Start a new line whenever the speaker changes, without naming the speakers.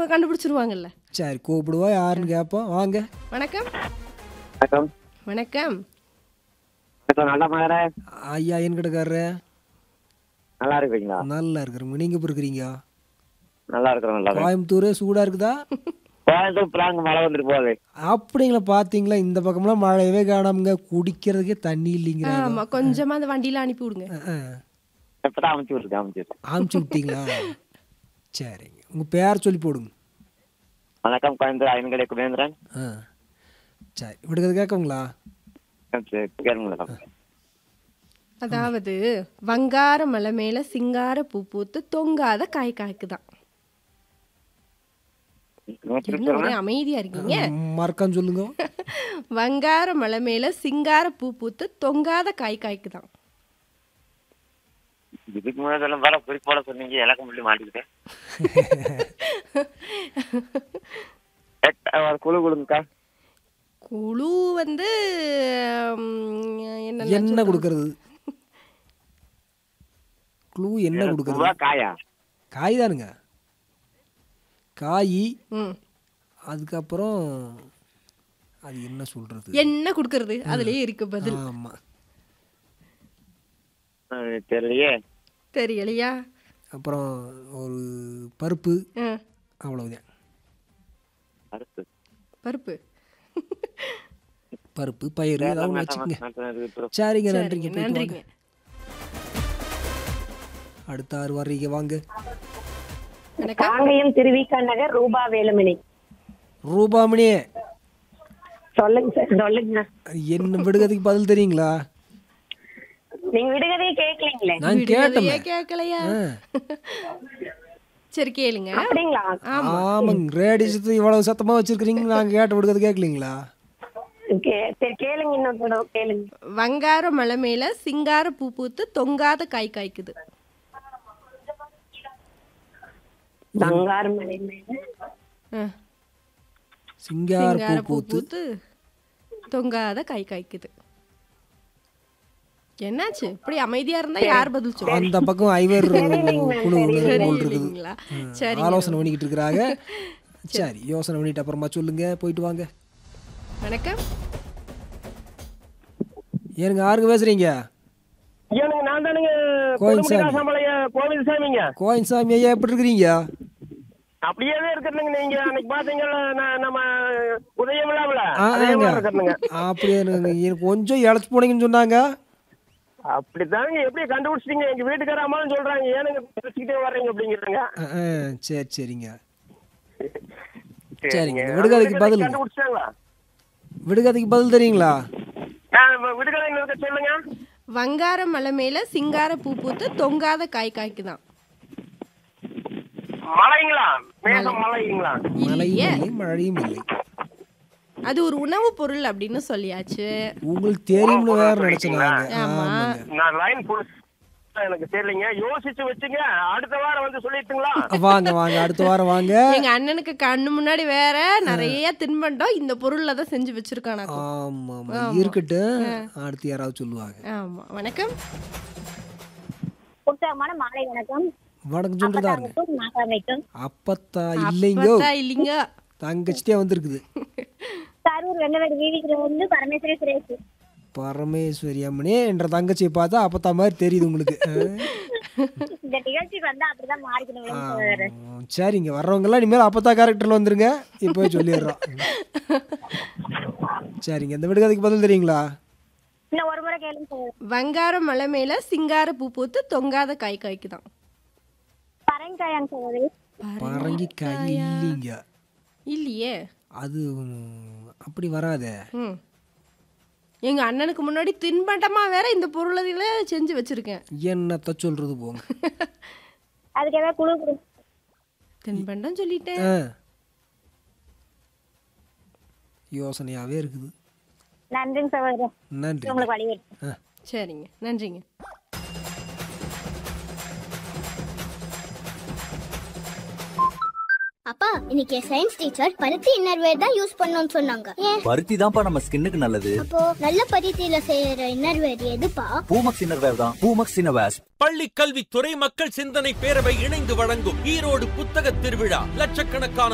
அவங்க கண்டுபிடிச்சிருவாங்கல்ல
சரி கூப்பிடுவா யாருன்னு கேட்போம் வாங்க
வணக்கம்
வணக்கம்
வணக்கம்
வணக்கம் நல்லா மகரே
ஐயா என் கிடக்காரு
நல்லா இருக்கிறீங்களா
நல்லா இருக்கிறவங்க நீங்க இப்போ இருக்கிறீங்க
நல்லா இருக்கிறோம் நல்லா இருக்கிறோம்.
கோயம்புத்தூர் சூடா இருக்குதா
கோயம்புத்தூர் பிளாங்க மழை வந்துட்டு போகுது
அப்படிங்களா பாத்தீங்களா இந்த பக்கம்லாம் மழையவே காணாமுங்க குடிக்கிறதுக்கே தண்ணி இல்லைங்கிறாங்க
ஆமா கொஞ்சமா அந்த வண்டியில அனுப்பி விடுங்க
இப்பதான் அமைச்சு விட்டுருக்கு அமைச்சு விட்டுருக்கு.
அமுச்சு விட்டீங்களா சரிங்க உங்க பேர் சொல்லி போடுங்க
வணக்கம் கோயம்புத்தூர் ஐயன்கடை குபேந்திரன்
ஆ சரி விடுக்கிறது கேட்குங்களா
சரி, கேளுங்க
அதாவது வங்கார மலை மேல சிங்கார பூ பூத்து தொங்காத காய் காய்க்குதான் என்ன ஒரே அமைதியா இருக்கீங்க
மறக்காம சொல்லுங்க
வங்கார மலை மேல சிங்கார பூ பூத்து தொங்காத காய் காய்க்குதான்
இதுக்கு முன்னாடி சொல்லும் வர குறிப்போட சொன்னீங்க இலக்க முடிய மாட்டிக்கிட்டேன் எட்ட- ஒரு குழு கொடுங்கக்கா
குழு வந்து ம், என்ன
என்ன கொடுக்கறது க்ளூ என்ன கொடுக்கறது
பூவா காயா
காய் தானுங்க காய்
ம்
அதுக்கப்புறம் அது என்ன சொல்றது
என்ன கொடுக்கறது அதுலயே இருக்கு பதில்
ஆமா
அஹ் தெரியலையே
தெரியலையா
அப்புறம் ஒரு பருப்பு
ஆ,
அவ்வளவுதான்
அடுத்து
பருப்பு
பருப்பு பயிறு ஏதாவது ஒண்ணு வச்சுக்கோங்க
அடுத்து
சரிங்க
சரிங்க
நன்றிங்க போயிட்டு
நன்றிங்க
வாங்க அடுத்த ஆறு வர்றீங்க வாங்க
வணக்கம்
காங்கயம் திருவிக நகர் ரூபா வேலுமணி
ரூபாமணியே
சொல்லுங்க சார் சொல்லுங்க
என்ன விடுகதைக்கு பதில் தெரியுங்களா
நீங்க விடுகதையே கேட்கலீங்களே
நான்
விடுகதையே
கேட்டேன்
கேட்கலையா சரி கேளுங்க
அப்படிங்களா
ஆமாங்க ரேடியோ இவ்வளவு சத்தமா வச்சிருக்கிறீங்க நாங்க கேட்ட விடுகதை கேட்கலீங்களா
கே- சரி கேளுங்க இன்னொரு தடவை கேளுங்க
வங்கார மலை மேல சிங்கார பூ பூத்து தொங்காத காய் காய்க்குது
பங்காரு மலை மேல
ஆ,
சிங்கார பூ
சிங்கார பூ
பூத்து
பூத்து தொங்காத காய் காய்க்குது என்னாச்சு இப்படி அமைதியா இருந்தா யார் பதில் சொல்லுவா
அந்த பக்கம் ஐவர் குழு போல் இருக்குது
இல்லைங்களா சரி
ஆலோசனை பண்ணிக்கிட்டு இருக்கிறாங்க சரி யோசனை பண்ணிட்டு அப்புறமா சொல்லுங்க போயிட்டு வாங்க
வணக்கம்
ஏனுங்க யாருங்க பேசுறீங்க
ஐயானுங்க நான் தானுங்க
கோயில்
கொடுமுடி
சாமி.
ராசாமலைய கோவில் சாமிங்க
கோயின் சாமி ஐயா எப்படி இருக்கிறீங்க
அப்படியே இருக்கிறனுங்க நீங்க அன்னைக்கு பாத்தீங்கல்ல நான் நம்ம உதயம் இல்லாமல
ஆ,
அதே
ஆங்க.
மாதிரி இருக்கிறனுங்க
அப்படியே எனக்கு எனக்கு கொஞ்சம் இழைச்சி போனீங்கன்னு சொன்னாங்க
அப்படித்தாங்க எப்படி கண்டுபிடிச்சிட்டீங்க எங்க வீட்டுக்கார அம்மாவும் சொல்றாங்க ஏனுங்க பேசிக்கிட்டே வர்றீங்க அப்படிங்கிறாங்க
ஆ, ஆ, சரி சரிங்க சரிங்க இந்த விடுகதைக்கு பதிலுங்க
கண்டுபிடிச்சிட்டாங்களா
விடுகதைக்கு பதில் தெரியுங்களா
விடுகதை இருக்க சொல்லுங்க
வங்கார மலை மேல சிங்கார பூ பூத்து தொங்காத காய் காய்க்குதான்
மழைங்களா மேகம் மழைங்களா
மழையும் இல்லை மழையும் இல்லை
அது ஒரு உணவு பொருள் அப்படின்னு சொல்லியாச்சு
உங்களுக்கு தெரியும்னு வேற நினைச்சுனாங்க
ஆமா.
ஆமாங்க
நான் லைன் புல் எனக்கு தெரியலைங்க யோசிச்சு வச்சுங்க அடுத்த வாரம் வந்து சொல்லிட்டுங்களா
வாங்க வாங்க அடுத்த வாரம் வாங்க
எங்க அண்ணனுக்கு கண்ணு முன்னாடி வேற நிறைய தின்பண்டம் இந்த பொருள்ல தான் செஞ்சு வச்சிருக்கானாக்கும்
ஆமா ஆமா இருக்கட்டும் அடுத்து யாராவது சொல்லுவாங்க
ஆமா வணக்கம்
உற்சாகமான மாலை வணக்கம்
வணக்கம் சொல்றதாருங்க
நாகாமைக்கும்
அப்பத்தா இல்லைங்கோ
அப்பத்தா இல்லைங்க
தங்கச்சிட்டே வந்திருக்குது
கரூர் வெங்கவேடு வீதிக்குள்ள வந்து பரமேஸ்வரி சுரேஷ்
பரமேஸ்வரி அம்மனே என்ற தங்கச்சியை பார்த்தா அப்பத்தா மாதிரி தெரியுது உங்களுக்கு ஆ?
இந்த நிகழ்ச்சிக்கு வந்தா அப்படிதான் மாறிக்கணும்
ஆ, சரிங்க வர்றவங்கெல்லாம் இனிமேல் அப்பத்தா கேரக்டர்ல வந்துருங்க இப்போ சொல்லிடுறோம் சரிங்க இந்த விடுகதைக்கு பதில் தெரியுங்களா
இன்னும் ஒரு முறை கேளுங்க சார்
வங்கார மலை மேல சிங்கார பூ பூத்து தொங்காத காய் காய்க்குதான்
பரங்காயாங்க சகோதரி
பரங்கிக்காய் இல்லைங்க
இல்லையே
அது ம், அப்படி வராதே
ம் எங்க அண்ணனுக்கு முன்னாடி தின்பண்டமா வேற இந்த பொருளதில செஞ்சு வச்சிருக்கேன்
என்னத்த சொல்றது போங்க
அதுக்கு ஏதாவது குழு கொடுங்க
தின்பண்டம் சொல்லிட்டேன்
ஆ. யோசனையாவே இருக்குது
நன்றிங்க சகோதரி
நன்றி
உங்களுக்கு வழிவிட்டு
ஆ
சரிங்க நன்றிங்க
அப்பா இன்னைக்கு சயின்ஸ் டீச்சர் பருத்தி இன்னர்வேர் தான் யூஸ் பண்ணணும்னு சொன்னாங்க ஏன்
பருத்தி தான்ப்பா நம்ம ஸ்கின்னுக்கு நல்லது
அப்போ நல்ல பருத்தியில செய்யற இன்னர்வேர் எதுப்பா
பூமக்ஸ் இன்னர்வேர் தான் பூமக்ஸ் இன்னர்வேர்ஸ்
பள்ளி கல்வித்துறை மக்கள் சிந்தனை பேரவை இணைந்து வழங்கும் ஈரோடு புத்தக திருவிழா லட்சக்கணக்கான